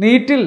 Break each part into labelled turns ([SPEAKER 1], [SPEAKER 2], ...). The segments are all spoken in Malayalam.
[SPEAKER 1] നീറ്റിൽ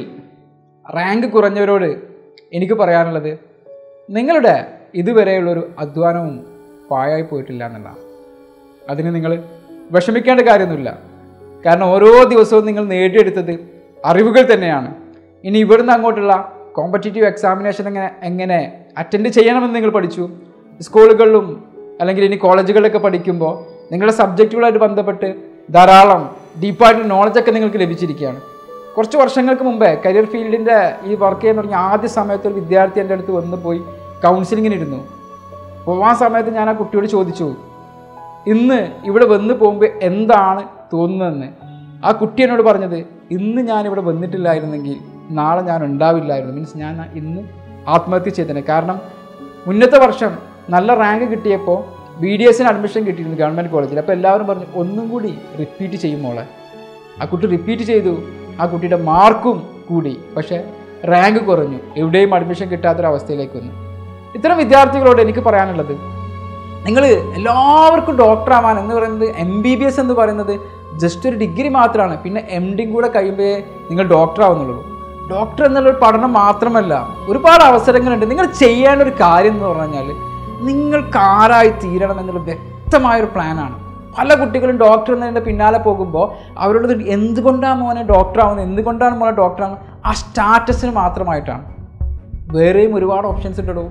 [SPEAKER 1] റാങ്ക് കുറഞ്ഞവരോട് എനിക്ക് പറയാനുള്ളത് നിങ്ങളുടെ ഇതുവരെയുള്ളൊരു അധ്വാനവും പാഴായി പോയിട്ടില്ല എന്നുള്ളതാണ് അതിന് നിങ്ങൾ വിഷമിക്കേണ്ട കാര്യമൊന്നുമില്ല കാരണം ഓരോ ദിവസവും നിങ്ങൾ നേടിയെടുത്തത് അറിവുകൾ തന്നെയാണ് ഇനി ഇവിടുന്ന് അങ്ങോട്ടുള്ള കോമ്പറ്റേറ്റീവ് എക്സാമിനേഷൻ എങ്ങനെ എങ്ങനെ അറ്റൻഡ് ചെയ്യണമെന്ന് നിങ്ങൾ പഠിച്ചു സ്കൂളുകളിലും അല്ലെങ്കിൽ ഇനി കോളേജുകളിലൊക്കെ പഠിക്കുമ്പോൾ നിങ്ങളുടെ സബ്ജക്റ്റുകളായിട്ട് ബന്ധപ്പെട്ട് ധാരാളം ഡീപ്പായിട്ടുള്ള നോളജൊക്കെ നിങ്ങൾക്ക് ലഭിച്ചിരിക്കുകയാണ് കുറച്ച് വർഷങ്ങൾക്ക് മുമ്പേ കരിയർ ഫീൽഡിൻ്റെ ഈ വർക്ക് ചെയ്യാൻ തുടങ്ങിയ ആദ്യ സമയത്ത് ഒരു വിദ്യാർത്ഥി എൻ്റെ അടുത്ത് വന്ന് പോയി കൗൺസിലിങ്ങിന് ഇരുന്നു അപ്പോൾ ആ സമയത്ത് ഞാൻ ആ കുട്ടിയോട് ചോദിച്ചു ഇന്ന് ഇവിടെ വന്ന് പോകുമ്പോൾ എന്താണ് തോന്നുന്നതെന്ന് ആ കുട്ടി എന്നോട് പറഞ്ഞത് ഇന്ന് ഞാൻ ഇവിടെ വന്നിട്ടില്ലായിരുന്നെങ്കിൽ നാളെ ഞാൻ ഉണ്ടാവില്ലായിരുന്നു മീൻസ് ഞാൻ ഇന്ന് ആത്മഹത്യ ചെയ്തേനെ കാരണം മുന്നത്തെ വർഷം നല്ല റാങ്ക് കിട്ടിയപ്പോൾ ബി ഡി എസിന് അഡ്മിഷൻ കിട്ടിയിരുന്നു ഗവൺമെൻറ് കോളേജിൽ അപ്പോൾ എല്ലാവരും പറഞ്ഞു ഒന്നും കൂടി റിപ്പീറ്റ് ചെയ്യും മോളെ ആ കുട്ടി റിപ്പീറ്റ് ചെയ്തു ആ കുട്ടിയുടെ മാർക്കും കൂടി പക്ഷേ റാങ്ക് കുറഞ്ഞു എവിടെയും അഡ്മിഷൻ കിട്ടാത്തൊരവസ്ഥയിലേക്ക് വന്നു ഇത്തരം വിദ്യാർത്ഥികളോട് എനിക്ക് പറയാനുള്ളത് നിങ്ങൾ എല്ലാവർക്കും ഡോക്ടർ ആവാൻ എന്ന് പറയുന്നത് എം ബി ബി എസ് എന്ന് പറയുന്നത് ജസ്റ്റ് ഒരു ഡിഗ്രി മാത്രമാണ് പിന്നെ എം ഡിയും കൂടെ കഴിയുമ്പോഴേ നിങ്ങൾ ഡോക്ടർ ആവുന്നുള്ളൂ ഡോക്ടർ എന്നുള്ളൊരു പഠനം മാത്രമല്ല ഒരുപാട് അവസരങ്ങളുണ്ട് നിങ്ങൾ ചെയ്യേണ്ട ഒരു കാര്യം എന്ന് പറഞ്ഞു കഴിഞ്ഞാൽ നിങ്ങൾക്ക് ആരായി തീരണം എന്നുള്ള വ്യക്തമായൊരു പ്ലാനാണ് പല കുട്ടികളും ഡോക്ടർ എന്നതിൻ്റെ പിന്നാലെ പോകുമ്പോൾ അവരോട് എന്തുകൊണ്ടാണ് മോനെ ഡോക്ടർ ആവുന്നത് എന്തുകൊണ്ടാണ് മോനെ ഡോക്ടർ ആവുന്നത് ആ സ്റ്റാറ്റസിന് മാത്രമായിട്ടാണ് വേറെയും ഒരുപാട് ഓപ്ഷൻസ് ഉണ്ടോ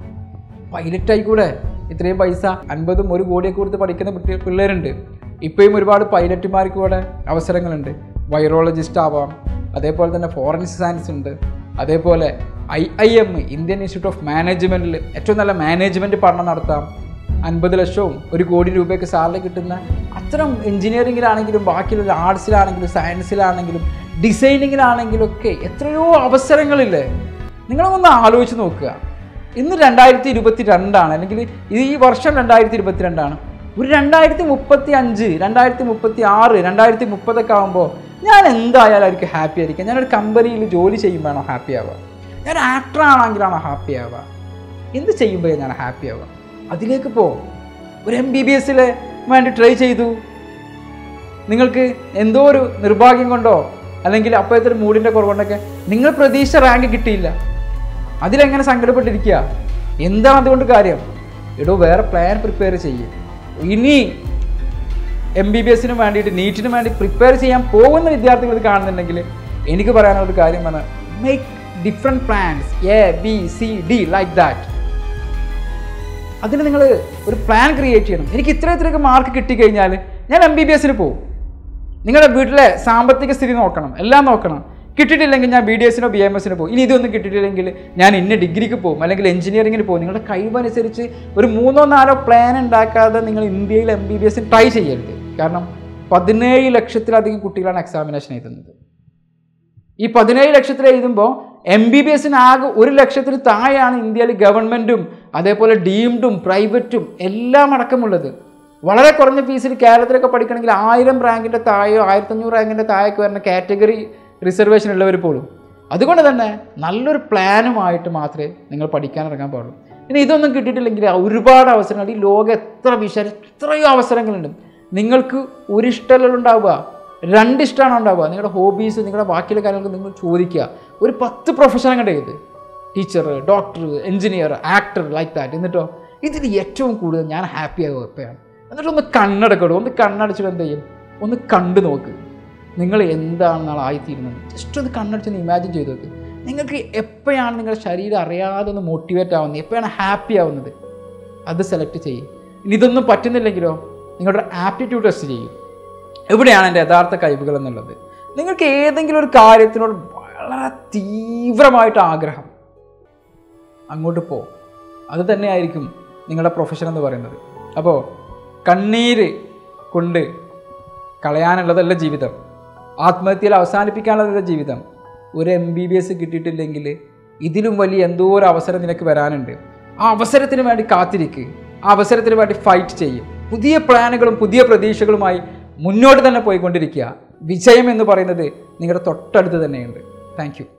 [SPEAKER 1] പൈലറ്റ് ആയിക്കൂടെ ഇത്രയും പൈസ അൻപതും ഒരു കോടിയൊക്കെ കൊടുത്ത് പഠിക്കുന്ന കുട്ടി പിള്ളേരുണ്ട് ഇപ്പോഴും ഒരുപാട് പൈലറ്റുമാർക്ക് കൂടെ അവസരങ്ങളുണ്ട് വൈറോളജിസ്റ്റ് ആവാം അതേപോലെ തന്നെ ഫോറൻസിക് സയൻസ് ഉണ്ട് അതേപോലെ I I M Indian institute of മാനേജ്മെൻറ്റിൽ ഏറ്റവും നല്ല മാനേജ്മെൻറ്റ് പഠനം നടത്താം അൻപത് ലക്ഷവും ഒരു കോടി രൂപയൊക്കെ സാലറി കിട്ടുന്ന അത്തരം എഞ്ചിനീയറിങ്ങിലാണെങ്കിലും ബാക്കിയുള്ള ആർട്സിലാണെങ്കിലും സയൻസിലാണെങ്കിലും ഡിസൈനിങ്ങിലാണെങ്കിലും ഒക്കെ എത്രയോ അവസരങ്ങളില്ലേ നിങ്ങളൊന്ന് ആലോചിച്ച് നോക്കുക ഇന്ന് രണ്ടായിരത്തി ഇരുപത്തി രണ്ടാണ് അല്ലെങ്കിൽ ഈ വർഷം രണ്ടായിരത്തി ഇരുപത്തി രണ്ടാണ് ഒരു രണ്ടായിരത്തി മുപ്പത്തി അഞ്ച് രണ്ടായിരത്തി മുപ്പത്തി ആറ് രണ്ടായിരത്തി മുപ്പതൊക്കെ ആകുമ്പോൾ ഞാൻ എന്തായാലും അവർക്ക് ഹാപ്പി ആയിരിക്കാം ഞാനൊരു കമ്പനിയിൽ ജോലി ചെയ്യുമ്പോഴാണോ ഹാപ്പി ആവുക ഞാൻ ആക്ടർ ആണെങ്കിലാണോ ഹാപ്പി ആവുക എന്ത് ചെയ്യുമ്പോഴേ ഞാൻ ഹാപ്പി ആവുക അതിലേക്ക് പോ ഒരു എം ബി ബി എസിൽ വേണ്ടി ട്രൈ ചെയ്തു നിങ്ങൾക്ക് എന്തോ ഒരു നിർഭാഗ്യം കൊണ്ടോ അല്ലെങ്കിൽ അപ്പോഴത്തെ ഒരു മൂഡിൻ്റെ കുറവുകൊണ്ടൊക്കെ നിങ്ങൾ പ്രതീക്ഷ റാങ്ക് കിട്ടിയില്ല അതിലെങ്ങനെ സങ്കടപ്പെട്ടിരിക്കുക എന്താണ് അതുകൊണ്ട് കാര്യം എടോ വേറെ പ്ലാൻ പ്രിപ്പയർ ചെയ്യും ഇനി എം ബി ബി എസിന് വേണ്ടിയിട്ട് നീറ്റിന് വേണ്ടി പ്രിപ്പയർ ചെയ്യാൻ പോകുന്ന വിദ്യാർത്ഥികൾ ഇത് കാണുന്നുണ്ടെങ്കിൽ എനിക്ക് പറയാനുള്ള ഒരു കാര്യം പറഞ്ഞാൽ make different plans A B C D like that അതിന് നിങ്ങൾ ഒരു പ്ലാൻ ക്രിയേറ്റ് ചെയ്യണം എനിക്ക് ഇത്ര ഇത്രയൊക്കെ മാർക്ക് കിട്ടിക്കഴിഞ്ഞാൽ ഞാൻ എം ബി ബി എസിന് പോകും നിങ്ങളുടെ വീട്ടിലെ സാമ്പത്തിക സ്ഥിതി നോക്കണം എല്ലാം നോക്കണം കിട്ടിയിട്ടില്ലെങ്കിൽ ഞാൻ ബി ഡി എസിനോ ബി എം എസിനോ പോകും ഇനി ഇതൊന്നും കിട്ടിയിട്ടില്ലെങ്കിൽ ഞാൻ ഇന്ന ഡിഗ്രിക്ക് പോകും അല്ലെങ്കിൽ എഞ്ചിനീയറിങ്ങിന് പോകും നിങ്ങളുടെ കഴിവനുസരിച്ച് ഒരു മൂന്നോ നാലോ പ്ലാൻ ഉണ്ടാക്കാതെ നിങ്ങൾ ഇന്ത്യയിൽ എം ബി ബി എസിന് ട്രൈ ചെയ്യരുത് കാരണം പതിനേഴ് ലക്ഷത്തിലധികം കുട്ടികളാണ് എക്സാമിനേഷൻ എഴുതുന്നത് ഈ പതിനേഴ് ലക്ഷത്തിൽ എഴുതുമ്പോൾ എം ബി ബി എസിന് ആകെ ഒരു ലക്ഷത്തിന് താഴെയാണ് ഇന്ത്യയിൽ ഗവൺമെൻറ്റും അതേപോലെ ഡീംഡും പ്രൈവറ്റും എല്ലാം അടക്കമുള്ളത് വളരെ കുറഞ്ഞ ഫീസിൽ കേരളത്തിലൊക്കെ പഠിക്കണമെങ്കിൽ ആയിരം റാങ്കിൻ്റെ താഴെയോ ആയിരത്തഞ്ഞൂറ് റാങ്കിൻ്റെ താഴേക്ക് വരുന്ന കാറ്റഗറി റിസർവേഷൻ ഉള്ളവർ പോലും അതുകൊണ്ട് തന്നെ നല്ലൊരു പ്ലാനുമായിട്ട് മാത്രമേ നിങ്ങൾ പഠിക്കാൻ ഇറങ്ങാൻ പാടുള്ളൂ ഇനി ഇതൊന്നും കിട്ടിയിട്ടില്ലെങ്കിൽ ഒരുപാട് അവസരങ്ങൾ ഈ ലോകം എത്ര വിശാല എത്രയോ അവസരങ്ങളുണ്ട് നിങ്ങൾക്ക് ഒരു ഇഷ്ടമല്ല ഉണ്ടാവുക രണ്ട് ഇഷ്ടമാണ് ഉണ്ടാവുക നിങ്ങളുടെ ഹോബീസ് നിങ്ങളുടെ ബാക്കിയുള്ള കാര്യങ്ങൾക്ക് നിങ്ങൾ ചോദിക്കുക ഒരു പത്ത് പ്രൊഫഷൻ അങ്ങോട്ട് ചെയ്ത് teacher doctor engineer actor like that എന്നിട്ടോ ഇതിൽ ഏറ്റവും കൂടുതൽ ഞാൻ ഹാപ്പി ആകുക എപ്പോഴാണ് എന്നിട്ട് ഒന്ന് കണ്ണടക്കടോ ഒന്ന് കണ്ണടച്ചിട്ട് എന്ത് ചെയ്യും ഒന്ന് കണ്ടു നോക്ക് നിങ്ങൾ എന്താണ് നാളെ ആയിത്തീരുന്നത് ജസ്റ്റ് ഒന്ന് കണ്ണടച്ചൊന്ന് ഇമാജിൻ ചെയ്ത് നോക്ക് നിങ്ങൾക്ക് എപ്പോഴാണ് നിങ്ങളുടെ ശരീരം അറിയാതെ ഒന്ന് മോട്ടിവേറ്റ് ആവുന്നത് എപ്പോഴാണ് ഹാപ്പി ആവുന്നത് അത് സെലക്ട് ചെയ്യും ഇനി ഇതൊന്നും പറ്റുന്നില്ലെങ്കിലോ നിങ്ങളുടെ ആപ്റ്റിറ്റ്യൂഡ് ടെസ്റ്റ് ചെയ്യും എവിടെയാണ് എൻ്റെ യഥാർത്ഥ കഴിവുകൾ എന്നുള്ളത് നിങ്ങൾക്ക് ഏതെങ്കിലും ഒരു കാര്യത്തിനോട് വളരെ തീവ്രമായിട്ട് ആഗ്രഹം അങ്ങോട്ട് പോ അത് തന്നെയായിരിക്കും നിങ്ങളുടെ പ്രൊഫഷൻ എന്ന് പറയുന്നത് അപ്പോൾ കണ്ണീര് കൊണ്ട് കളയാനുള്ളതല്ല ജീവിതം ആത്മഹത്യയിൽ അവസാനിപ്പിക്കാനുള്ളതല്ല ജീവിതം ഒരു എം ബി ബി എസ് കിട്ടിയിട്ടില്ലെങ്കിൽ ഇതിലും വലിയ എന്തോ ഒരു അവസരം നിനക്ക് വരാനുണ്ട് ആ അവസരത്തിന് വേണ്ടി കാത്തിരിക്കുക ആ അവസരത്തിന് വേണ്ടി ഫൈറ്റ് ചെയ്യും പുതിയ പ്ലാനുകളും പുതിയ പ്രതീക്ഷകളുമായി മുന്നോട്ട് തന്നെ പോയിക്കൊണ്ടിരിക്കുക വിജയം എന്ന് പറയുന്നത് നിങ്ങളുടെ തൊട്ടടുത്ത് തന്നെയുണ്ട് താങ്ക്